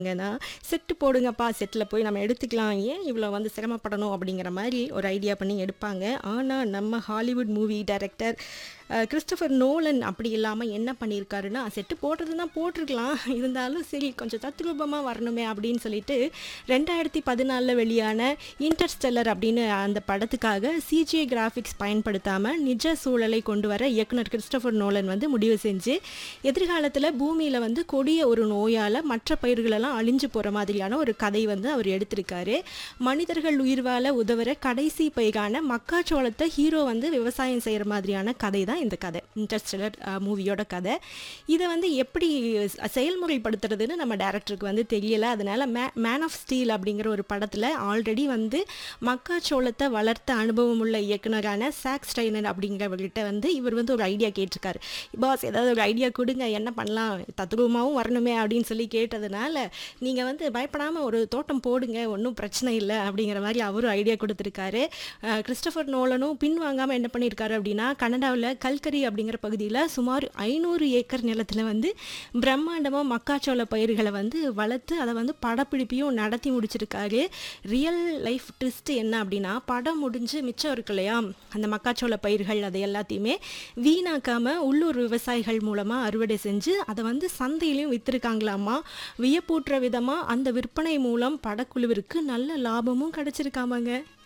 ங்கன்னா set போடுங்கப்பா settle போய் நம்ம எடுத்துக்கலாம் ஏன் இவ்வளோ வந்து சிரமப்படணும் அப்படிங்கிற மாதிரி ஒரு ஐடியா பண்ணி எடுப்பாங்க ஆனால் நம்ம Hollywood movie director Christopher Nolan அப்படி இல்லாமல் என்ன பண்ணியிருக்காருன்னா செட்டு போட்டதுன்னா போட்டிருக்கலாம் இருந்தாலும் சரி கொஞ்சம் தத்ரூபமாக வரணுமே அப்படின்னு சொல்லிட்டு ரெண்டாயிரத்தி பதினாலில் வெளியான இன்டர்ஸ்டெல்லர் அப்படின்னு அந்த படத்துக்காக சிஜிஐ கிராஃபிக்ஸ் பயன்படுத்தாமல் நிஜ சூழலை கொண்டு வர இயக்குனர் கிறிஸ்டோஃபர் நோலன் வந்து முடிவு செஞ்சு எதிர்காலத்தில் பூமியில் வந்து கொடிய ஒரு நோயால் மற்ற பயிர்களெல்லாம் அழிஞ்சு போகிற மாதிரியான ஒரு கதை வந்து அவர் எடுத்திருக்காரு மனிதர்கள் உயிர் வாழ உதவுற கடைசி பயிரான மக்காச்சோளத்தை ஹீரோ வந்து விவசாயம் செய்கிற மாதிரியான கதை தான் இந்த கதை இன்டர்ஸ்டெல்லர் மூவியோட கதை இதை வந்து எப்படி ச- செயல்முறைப்படுத்துறதுன்னு நம்ம டேரக்டருக்கு வந்து தெரியல அதனால மே மேன் ஆஃப் ஸ்டீல் அப்படிங்கிற ஒரு படத்தில் ஆல்ரெடி வந்து மக்காச்சோளத்தை வளர்த்த அனுபவம் உள்ள இயக்குனரான சாக் ஸ்டைனர் அப்படிங்கிறவர்கிட்ட வந்து இவர் வந்து ஒரு ஐடியா கேட்டிருக்காரு பாஸ் ஏதாவது ஒரு ஐடியா கொடுங்க என்ன பண்ணலாம் தத்ரூபமாகவும் வரணுமே அப்படின்னு சொல்லி கேட்டதுனால நீங்கள் வந்து பயப்படாமல் ஒரு தோட்டம் போடுங்க ஒன்றும் பிரச்சனை இல்லை அப்படிங்கிற மாதிரி அவரும் ஐடியா கொடுத்துருக்காரு அஹ் கிறிஸ்டோபர் நோலனும் பின் வாங்காமல் என்ன பண்ணியிருக்காரு அப்படின்னா கனடாவில் கல்கரி அப்படிங்கிற பகுதியில் சுமார் ஐநூறு ஏக்கர் நிலத்தில் வந்து பிரம்மாண்டமாக மக்காச்சோள பயிர்களை வந்து வளர்த்து அதை வந்து படப்பிடிப்பையும் நடத்தி முடிச்சிருக்காரு ரியல் லைஃப் ட்விஸ்ட் என்ன அப்படின்னா படம் முடிஞ்சு மிச்சம் இருக்கு இல்லையா அந்த மக்காச்சோள பயிர்கள் அதை எல்லாத்தையுமே வீணாக்காம உள்ளூர் விவசாயிகள் மூலமாக அறுவடை செஞ்சு அதை வந்து சந்தையிலையும் விற்றுருக்காங்களாமா வியப்பூட்டுற விதமாக அந்த விற்பனை மூலம் படக்குழுவிற்கு நல்ல லாபமும் கிடைச்சிருக்காமாங்க